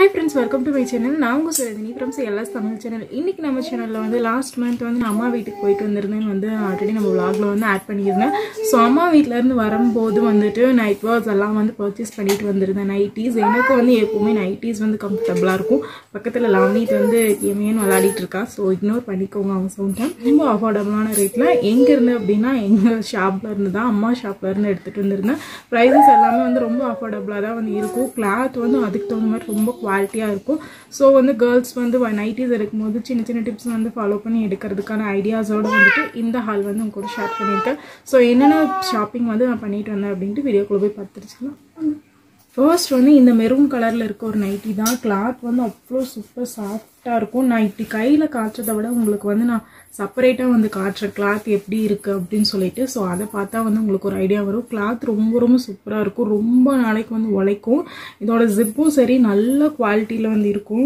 Friends welcome to my channel நான் உங்கள் Surathini friends LS Tamil channel இன்றைக்கி நம்ம சேனலில் வந்து லாஸ்ட் மந்த் வந்து நான் அம்மா வீட்டுக்கு போயிட்டு வந்திருந்தேன்னு வந்து ஆல்ரெடி நம்ம vlogல வந்து ஆட் பண்ணியிருந்தேன் ஸோ அம்மா வீட்டிலேருந்து வரும்போது வந்துட்டு நைட் வாட்ச் எல்லாம் வந்து பர்ச்சேஸ் பண்ணிட்டு வந்திருந்தேன் நைட்டிஸ் எனக்கு வந்து எப்போவுமே நைட்டிஸ் வந்து கம்ஃபர்டபுளாக இருக்கும் பக்கத்தில் லவ்னீட் வந்து கேமியன்னு விளையாடிட்டு இருக்கா ஸோ இக்னோர் பண்ணிக்கோங்க அவங்க சவுண்டை ரொம்ப அஃபோர்டபுளான ரேட்டில் எங்கேருந்து அப்படின்னா எங்கள் ஷாப்பில் இருந்து தான் அம்மா ஷாப்பில் இருந்து எடுத்துகிட்டு வந்திருந்தேன் ப்ரைஸஸ் எல்லாமே வந்து ரொம்ப அஃபோர்டபுளாக தான் வந்து இருக்கும் கிளாத் வந்து அதுக்கு தகுந்த மாதிரி ரொம்ப குவாலிட்டியாக இருக்கும் ஸோ வந்து கேர்ள்ஸ் வந்து நைட்டிஸ் எடுக்கும்போது சின்ன சின்ன டிப்ஸ் வந்து ஃபாலோ பண்ணி எடுக்கிறதுக்கான ஐடியாஸோடு வந்துட்டு இந்த ஹால் வந்து உங்க கூட ஷேர் பண்ணியிருக்கேன் ஸோ என்னென்ன ஷாப்பிங் வந்து நான் பண்ணிட்டு வந்தேன் அப்படின்ட்டு வீடியோக்குள்ளே போய் பார்த்துருச்சுலாம் ஃபர்ஸ்ட் வந்து இந்த மெரூன் கலரில் இருக்க ஒரு நைட்டி தான் கிளாத் வந்து அவ்வளோ சூப்பர் சாஃப்டாக இருக்கும் நான் இப்படி கையில் காய்ச்சதை விட உங்களுக்கு வந்து நான் செப்பரேட்டாக வந்து காட்டுறேன் கிளாத் எப்படி இருக்குது அப்படின்னு சொல்லிட்டு ஸோ அதை பார்த்தா வந்து உங்களுக்கு ஒரு ஐடியா வரும் கிளாத் ரொம்ப ரொம்ப சூப்பராக இருக்கும் ரொம்ப நாளைக்கு வந்து உழைக்கும் இதோட ஜிப்பும் சரி நல்ல குவாலிட்டியில் வந்து இருக்கும்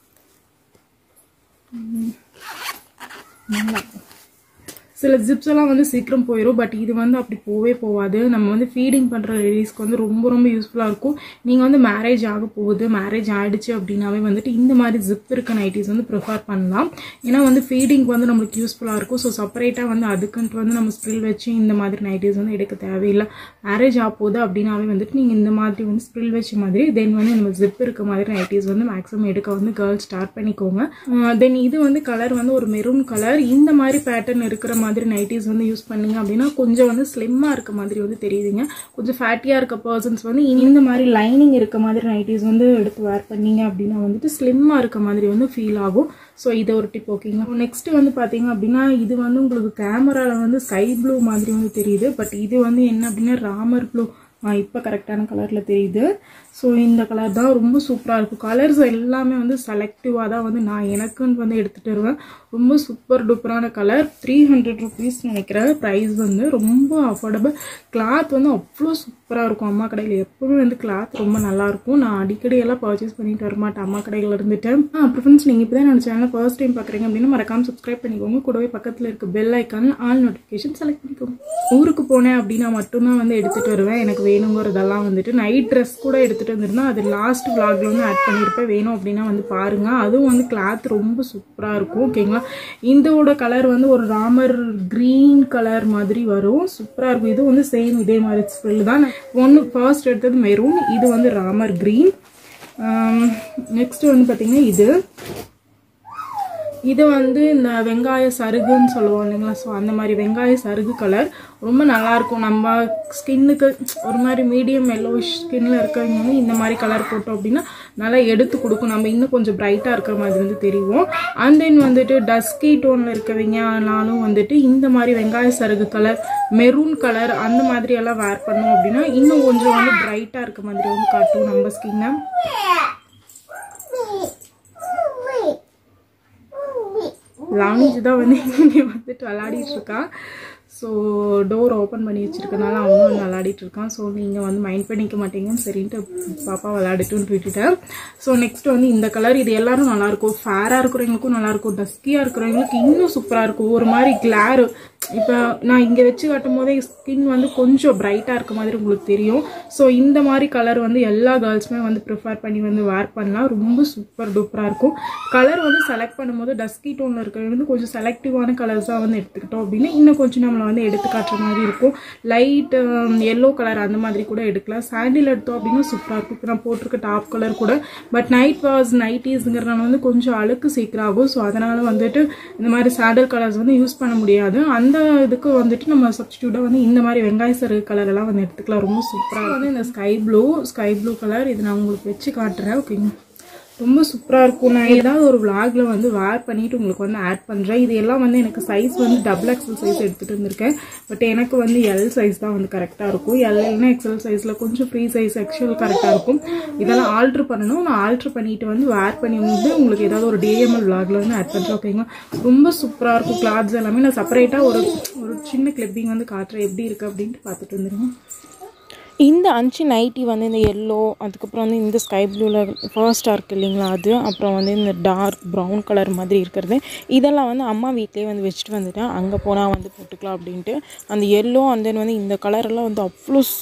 உம். நல்லா இருக்கும். சில ஜிப்ஸ் எல்லாம் வந்து சீக்கிரம் போயிடும் பட் இது வந்து அப்படி போவே போகாது நம்ம வந்து ஃபீடிங் பண்ணுற லேடிஸ்க்கு வந்து ரொம்ப ரொம்ப யூஸ்ஃபுல்லாக இருக்கும் நீங்கள் வந்து மேரேஜ் ஆக போகுது மேரேஜ் ஆயிடுச்சு அப்படின்னாவே வந்துட்டு இந்த மாதிரி ஜிப் இருக்க நைட்டிஸ் வந்து ப்ரிஃபர் பண்ணலாம் ஏன்னா வந்து ஃபீடிங்க்கு வந்து நம்மளுக்கு யூஸ்ஃபுல்லாக இருக்கும் ஸோ செப்பரேட்டாக வந்து அதுக்குன்ட்டு வந்து நம்ம ஸ்ப்ரில் வச்சு இந்த மாதிரி நைட்டிஸ் வந்து எடுக்க தேவையில்லை மேரேஜ் ஆக போகுது அப்படின்னாவே வந்துட்டு நீங்கள் இந்த மாதிரி வந்து ஸ்ப்ரில் வச்ச மாதிரி தென் வந்து நம்ம ஜிப் இருக்க மாதிரி நைட்டிஸ் வந்து மேக்ஸிமம் எடுக்க வந்து கேர்ள்ஸ் ஸ்டார்ட் பண்ணிக்கோங்க தென் இது வந்து கலர் வந்து ஒரு மெரூன் கலர் இந்த மாதிரி பேட்டர்ன் இருக்கிற மாதிரி நைட்டிஸ் வந்து யூஸ் பண்ணீங்க அப்படின்னா கொஞ்சம் வந்து ஸ்லிம்மாக இருக்க மாதிரி வந்து தெரியுதுங்க கொஞ்சம் ஃபேட்டியாக இருக்க பர்சன்ஸ் வந்து இந்த மாதிரி லைனிங் இருக்க மாதிரி நைட்டிஸ் வந்து எடுத்து வேர் பண்ணீங்க அப்படின்னா வந்துட்டு ஸ்லிம்மாக இருக்க மாதிரி வந்து ஃபீல் ஆகும் ஸோ இதை ஒரு டிப் ஓகேங்க நெக்ஸ்ட் வந்து பார்த்தீங்க அப்படின்னா இது வந்து உங்களுக்கு கேமராவில் வந்து ஸ்கை ப்ளூ மாதிரி வந்து தெரியுது பட் இது வந்து என்ன அப்படின்னா ராமர் ப்ளூ இப்போ கரெக்டான கலரில் தெரியுது ஸோ இந்த கலர் தான் ரொம்ப சூப்பராக இருக்கும் கலர்ஸ் எல்லாமே வந்து செலக்டிவாக தான் வந்து நான் எனக்குன்னு வந்து எடுத்துகிட்டு வருவேன் ரொம்ப சூப்பர் டூப்பரான கலர் த்ரீ ஹண்ட்ரட் ருபீஸ் நினைக்கிறேன் ப்ரைஸ் வந்து ரொம்ப அஃபோர்டபுள் கிளாத் வந்து அவ்வளோ சூப்பராக இருக்கும் அம்மா கடையில் எப்பவுமே வந்து கிளாத் ரொம்ப நல்லாயிருக்கும் நான் அடிக்கடி எல்லாம் பர்ச்சேஸ் பண்ணிட்டு வரமாட்டேன் அம்மா கடையில் இருந்துட்டு அப்புறம் ஃப்ரெண்ட்ஸ் நீங்கள் இப்போ தான் என்னோட சேனல் ஃபர்ஸ்ட் டைம் பார்க்குறீங்க அப்படின்னா மறக்காம சப்ஸ்கிரைப் பண்ணிக்கோங்க கூடவே பக்கத்தில் இருக்க bell icon all notification select பண்ணிக்கோங்க ஊருக்கு போனேன் அப்படின்னா மட்டும்தான் வந்து எடுத்துகிட்டு வருவேன் எனக்கு வேணுங்கிறதெல்லாம் வந்துட்டு நைட் ட்ரெஸ் கூட எடுத்துகிட்டு வந்திருந்தா அது லாஸ்ட் vlogல வந்து ஆட் பண்ணியிருப்பேன் வேணும் அப்படின்னா வந்து பாருங்கள் அதுவும் வந்து கிளாத் ரொம்ப சூப்பராக இருக்கும் ஓகேங்களா இதோட கலர் வந்து ஒரு ராமர் க்ரீன் கலர் மாதிரி வரும் சூப்பராக இருக்கும் இது வந்து சேம் இதே மாதிரி ஸ்ப்ரில் தான் ஒன்று ஃபர்ஸ்ட் எடுத்தது மெரூன் இது வந்து ராமர் க்ரீன் நெக்ஸ்ட் வந்து பார்த்திங்கன்னா இது இது வந்து இந்த வெங்காய சருகுன்னு சொல்லுவோம் இல்லைங்களா ஸோ அந்த மாதிரி வெங்காய சருகு கலர் ரொம்ப நல்லாயிருக்கும் நம்ம ஸ்கின்னுக்கு ஒரு மாதிரி மீடியம் எல்லோஷ் ஸ்கின்ல இருக்கவங்க வந்து இந்த மாதிரி கலர் போட்டோம் அப்படின்னா நல்லா எடுத்து கொடுக்கும் நம்ம இன்னும் கொஞ்சம் பிரைட்டாக இருக்கிற மாதிரி வந்து தெரியும் அண்ட் தென் வந்துட்டு டஸ்கி டோனில் இருக்கவங்க ஆனாலும் வந்துட்டு இந்த மாதிரி வெங்காய சருகு கலர் மெரூன் கலர் அந்த மாதிரி எல்லாம் வேர் பண்ணோம் அப்படின்னா இன்னும் கொஞ்சம் வந்து பிரைட்டாக இருக்க மாதிரி வந்து காட்டும் நம்ம ஸ்கின்னை லாமிஜ் தான் வந்து இங்கே வந்துட்டு விளாடிட்டு இருக்கான் ஸோ டோர் ஓப்பன் பண்ணி வச்சிருக்கனால அவனும் வந்து விளாடிட்டு இருக்கான் ஸோ நீங்கள் வந்து மைண்ட் பண்ணிக்க மாட்டீங்கன்னு சரின்ட்டு பாப்பா விளையாடிட்டுன்னு விட்டுட்டேன் ஸோ நெக்ஸ்ட் வந்து இந்த கலர் இது எல்லாரும் நல்லாயிருக்கும் ஃபேராக இருக்கிறவங்களுக்கும் நல்லாயிருக்கும் டஸ்கியாக இருக்கிறவங்களுக்கு இன்னும் சூப்பராக இருக்கும் ஒரு மாதிரி கிளாரு இப்போ நான் இங்கே வச்சு காட்டும் போதே ஸ்கின் வந்து கொஞ்சம் பிரைட்டாக இருக்க மாதிரி உங்களுக்கு தெரியும் ஸோ இந்த மாதிரி கலர் வந்து எல்லா கேர்ள்ஸுமே வந்து ப்ரிஃபர் பண்ணி வந்து வேர் பண்ணலாம் ரொம்ப சூப்பர் டூப்பராக இருக்கும் கலர் வந்து செலக்ட் பண்ணும்போது டஸ்கி டோனில் இருக்கிறது வந்து கொஞ்சம் செலக்டிவான கலர்ஸாக வந்து எடுத்துக்கிட்டோம் அப்படின்னா இன்னும் கொஞ்சம் நம்மளை வந்து எடுத்து காட்டுற மாதிரி இருக்கும் லைட் எல்லோ கலர் அந்த மாதிரி கூட எடுக்கலாம் சாண்டில் எடுத்தோம் அப்படின்னா சூப்பராக இருக்கும் இப்போ நான் போட்டிருக்க டாப் கலர் கூட பட் நைட் வாஸ் நைட்டிஸ்ங்கிறனால வந்து கொஞ்சம் அழுக்கு சீக்கிரம் ஆகும் ஸோ அதனால் வந்துட்டு இந்த மாதிரி சாண்டல் கலர்ஸ் வந்து யூஸ் பண்ண முடியாது அந்த இதுக்கு வந்துட்டு நம்ம சப்ஸ்டியூட்டாக வந்து இந்த மாதிரி வெங்காய சரு கலர் எல்லாம் வந்து எடுத்துக்கலாம் ரொம்ப சூப்பராக வந்து இந்த sky blue sky blue colour இது நான் உங்களுக்கு வச்சு காட்டுறேன் ஓகேங்க ரொம்ப சூப்பராக இருக்கும் நான் ஏதாவது ஒரு விளாகில் வந்து வேர் பண்ணிவிட்டு உங்களுக்கு வந்து ஆட் பண்ணுறேன் இது எல்லாம் வந்து எனக்கு சைஸ் வந்து டபுள் எக்ஸல் சைஸ் எடுத்துகிட்டு வந்திருக்கேன் பட் எனக்கு வந்து எல் சைஸ் தான் வந்து கரெக்டாக இருக்கும் எல்னா எக்ஸல் சைஸில் கொஞ்சம் ஃப்ரீ சைஸ் எக்ஸல் கரெக்டாக இருக்கும் இதெல்லாம் ஆல்ட்ரு பண்ணணும் நான் ஆல்ட்ரு பண்ணிட்டு வந்து வேர் பண்ணி வந்து உங்களுக்கு ஏதாவது ஒரு டிஎம்எல் விளாகில் வந்து ஆட் பண்ணுறேன் ஓகேங்களா ரொம்ப சூப்பராக இருக்கும் கிளாத்ஸ் எல்லாமே நான் செப்பரேட்டாக ஒரு ஒரு சின்ன கிளிப்பிங் வந்து காட்டுறேன் எப்படி இருக்குது அப்படின்ட்டு பார்த்துட்டு வந்துடுங்க இந்த அஞ்சு நைட்டி வந்து இந்த எல்லோ அதுக்கப்புறம் வந்து இந்த ஸ்கை ப்ளூவில் ஃபர்ஸ்ட்டாக இருக்குது இல்லைங்களா அது அப்புறம் வந்து இந்த டார்க் ப்ரௌன் கலர் மாதிரி இருக்கிறது இதெல்லாம் வந்து அம்மா வீட்லேயே வந்து வச்சுட்டு வந்துட்டேன் அங்கே போனால் வந்து போட்டுக்கலாம் அப்படின்ட்டு அந்த எல்லோ அண்ட் தென் வந்து இந்த கலரெல்லாம் வந்து அவ்வளோ சூப்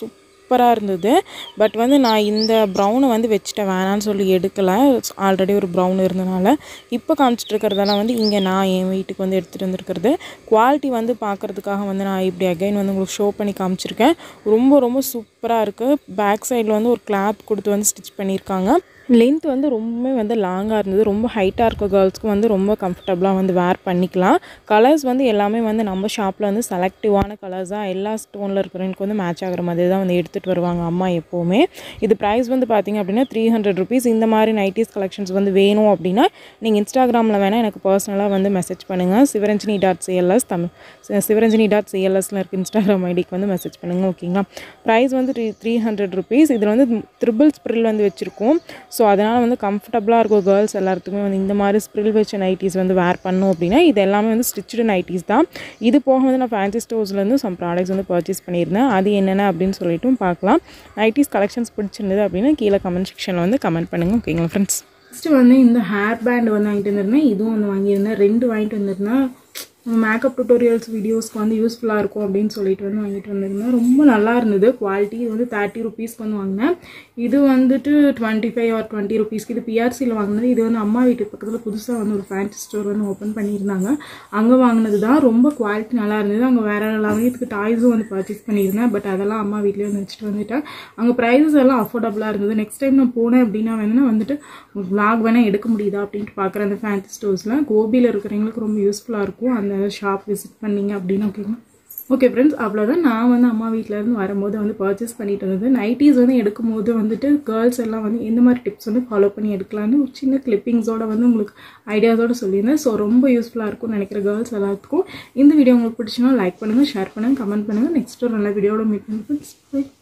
சூப்பராக இருந்தது பட் வந்து நான் இந்த ப்ரௌனை வந்து வச்சுட்டேன் வேணான்னு சொல்லி எடுக்கலை ஆல்ரெடி ஒரு ப்ரௌன் இருந்தனால இப்போ காமிச்சிட்டு இருக்கிறதெல்லாம் வந்து இங்கே நான் என் வீட்டுக்கு வந்து எடுத்துகிட்டு வந்திருக்கிறது குவாலிட்டி வந்து பார்க்குறதுக்காக வந்து நான் இப்படி அகைன் வந்து உங்களுக்கு ஷோ பண்ணி காமிச்சிருக்கேன் ரொம்ப ரொம்ப சூப்பராக இருக்குது பேக் சைடில் வந்து ஒரு கிளாப் கொடுத்து வந்து ஸ்டிச் பண்ணியிருக்காங்க லென்த் வந்து ரொம்பவே வந்து லாங்காக இருந்தது ரொம்ப ஹைட்டாக இருக்க கேர்ள்ஸ்க்கு வந்து ரொம்ப கம்ஃபர்டபுளாக வந்து வேர் பண்ணிக்கலாம் கலர்ஸ் வந்து எல்லாமே வந்து நம்ம ஷாப்பில் வந்து செலக்டிவான கலர்ஸாக எல்லா ஸ்டோனில் இருக்கிறவங்களுக்கு வந்து மேட்ச் ஆகிற மாதிரி தான் வந்து எடுத்துகிட்டு வருவாங்க அம்மா எப்போவுமே இது ப்ரைஸ் வந்து பார்த்திங்க அப்படின்னா த்ரீ ஹண்ட்ரட் ருபீஸ் இந்த மாதிரி நைட்டிஸ் கலெக்ஷன்ஸ் வந்து வேணும் அப்படின்னா நீங்கள் இன்ஸ்டாகிராமில் வேணால் எனக்கு பர்சனலாக வந்து மெசேஜ் பண்ணுங்கள் சிவரஞ்சினி டாட் சிஎல்எஸ் தமிழ் சி- சிவரஞ்சினி டாட் சிஎல்எஸ்ல இருக்க இன்ஸ்டாகிராம் ஐடிக்கு வந்து மெசேஜ் பண்ணுங்கள் ஓகேங்களா ப்ரைஸ் வந்து த்ரீ த்ரீ ஹண்ட்ரட் ருபீஸ் இதில் வந்து த்ரிபிள் ஸ்ப்ரில் வந்து வச்சுருக்கோம் ஸோ அதனால் வந்து கம்ஃபர்டபுளாக இருக்கும் கேர்ள்ஸ் எல்லாத்துக்குமே வந்து இந்த மாதிரி ஸ்ப்ரில் வச்ச நைட்டிஸ் வந்து வேர் பண்ணோம் அப்படின்னா இது எல்லாமே வந்து ஸ்டிச்சு நைட்டிஸ் தான் இது போக வந்து நான் ஃபேன்சி ஸ்டோர்ஸ்லேருந்து சம் ப்ராடக்ட்ஸ் வந்து பர்ச்சேஸ் பண்ணியிருந்தேன் அது என்னென்ன அப்படின்னு சொல்லிட்டும் பார்க்கலாம் நைட்டிஸ் கலெக்ஷன்ஸ் பிடிச்சிருந்தது அப்படின்னா கீழே கமெண்ட் செக்ஷனில் வந்து கமெண்ட் பண்ணுங்கள் ஓகேங்களா ஃப்ரெண்ட்ஸ் நெக்ஸ்ட் வந்து இந்த ஹேர் பேண்ட் வந்து வாங்கிட்டு வந்திருந்தேன் இதுவும் வந்து வாங்கியிருந்தேன் ரெண்டு வாங்கிட்டு வந்திருந்தேன் மேக்கப் டுட்டோரியல்ஸ் வீடியோஸ்க்கு வந்து யூஸ்ஃபுல்லாக இருக்கும் அப்படின்னு சொல்லிட்டு வந்து வாங்கிட்டு வந்திருந்தேன் ரொம்ப நல்லா இருந்தது குவாலிட்டி இது வந்து தேர்ட்டி ருபீஸ்க்கு வந்து வாங்கினேன் இது வந்துட்டு டுவெண்ட்டி ஃபைவ் ஆர் டுவெண்ட்டி ருபீஸ்க்கு இது பிஆர்சியில் வாங்கினது இது வந்து அம்மா வீட்டு பக்கத்தில் புதுசாக வந்து ஒரு ஃபேன்சி ஸ்டோர் வந்து ஓப்பன் பண்ணியிருந்தாங்க அங்கே வாங்கினது தான் ரொம்ப குவாலிட்டி நல்லா இருந்தது அங்கே வேற லவனியத்துக்கு டாய்ஸும் வந்து பர்ச்சேஸ் பண்ணியிருந்தேன் பட் அதெல்லாம் அம்மா வீட்லேயே வந்து வச்சுட்டு வந்துட்டேன் அங்கே ப்ரைஸஸ் எல்லாம் அஃபோர்டபுளாக இருந்தது நெக்ஸ்ட் டைம் நான் போனேன் அப்படின்னா வேணா வந்துட்டு vlog வேணால் எடுக்க முடியுதா அப்படின்ட்டு பார்க்குறேன் அந்த ஃபேன்சி ஸ்டோர்ஸில் கோபியில் இருக்கிறவங்களுக்கு ரொம்ப யூஸ்ஃபுல்லாக இருக்கும் அந்த ஷாப் விசிட் பண்ணீங்க அப்படின்னு ஓகேங்களா ஓகே ஃப்ரெண்ட்ஸ் அவ்வளோதான் நான் வந்து அம்மா வீட்டிலேருந்து வரும்போது வந்து பர்ச்சேஸ் பண்ணிட்டு இருந்தது நைட்டிஸ் வந்து எடுக்கும்போது வந்துட்டு கேர்ள்ஸ் எல்லாம் வந்து எந்த மாதிரி டிப்ஸ் வந்து ஃபாலோ பண்ணி எடுக்கலான்னு ஒரு சின்ன கிளிப்பிங்ஸோட வந்து உங்களுக்கு ஐடியாஸோட சொல்லியிருந்தேன் ஸோ ரொம்ப யூஸ்ஃபுல்லாக இருக்கும்னு நினைக்கிற கேர்ள்ஸ் எல்லாத்துக்கும் இந்த வீடியோ உங்களுக்கு பிடிச்சினா லைக் பண்ணுங்கள் ஷேர் பண்ணுங்கள் கமெண்ட் பண்ணுங்கள் நெக்ஸ்ட் ஒரு நல்ல வீடியோட மீட் பண்ணுங்க